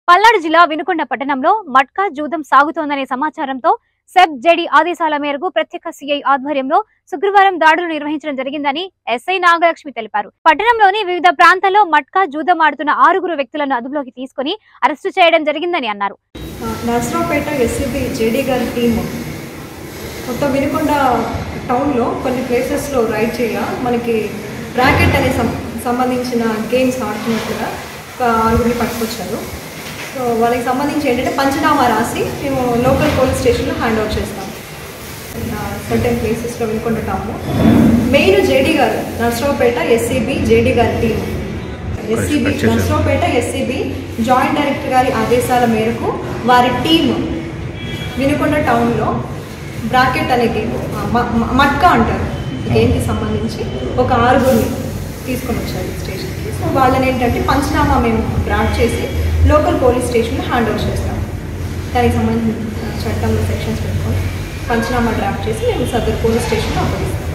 పల్నాడు జిల్లా వినుకొండ పట్టణంలో మట్కా జూదం సాగుతోందనే సమాచారంతో సెబ్ జెడి ఆదేశాల మేరకు ప్రత్యేక సిఐ ఆధ్వర్యంలో శుక్రవారం దాడులు నిర్వహించడం జరిగిందని ఎస్ఐ నాగలక్ష్మి తెలిపారు పట్టణంలోని వివిధ ప్రాంతాల్లో మట్కా జూదం ఆడుతున్న ఆరుగురు వ్యక్తులను అదుపులోకి తీసుకుని అరెస్టు చేయడం జరిగిందని అన్నారు నర్సరావుపేట ఎస్సీబీ జేడీ గారి టీము మొత్తం వినుకొండ టౌన్లో కొన్ని ప్లేసెస్లో రైడ్ చేయ మనకి ర్యాకెట్ అనే సం సంబంధించిన గేమ్స్ ఆడుతున్నట్టుగా ఒక ఆరుగురిని పట్టుకొచ్చారు సో వాళ్ళకి సంబంధించి ఏంటంటే పంచనామా రాసి మేము లోకల్ పోలీస్ స్టేషన్లో హ్యాండ్ ఓవర్ చేస్తాం సర్టెన్ ప్లేసెస్లో వినుకొండ టౌన్ మెయిన్ జేడీ గారు నర్సరావుపేట ఎస్సీబీ జేడీ గారి team SCB Narasaraopet SCB joint director గారి ఆదేశాల మేరకు వారి టీము వినుకొండ టౌన్లో బ్రాకెట్ అనే గేమ్ ఆ, మ- మ- మట్కా అంటారు ఈ గేమ్కి సంబంధించి ఒక ఆరుగురిని తీసుకొని వచ్చారు స్టేషన్కి సో వాళ్ళని ఏంటంటే పంచనామా మేము డ్రాఫ్ట్ చేసి లోకల్ పోలీస్ స్టేషన్లో హ్యాండ్ ఓవర్ చేస్తాం దానికి సంబంధించిన చట్టంలో సెక్షన్స్ పెట్టుకొని పంచనామా డ్రాఫ్ట్ చేసి మేము సదర్ పోలీస్ స్టేషన్లో అప్పగిస్తాం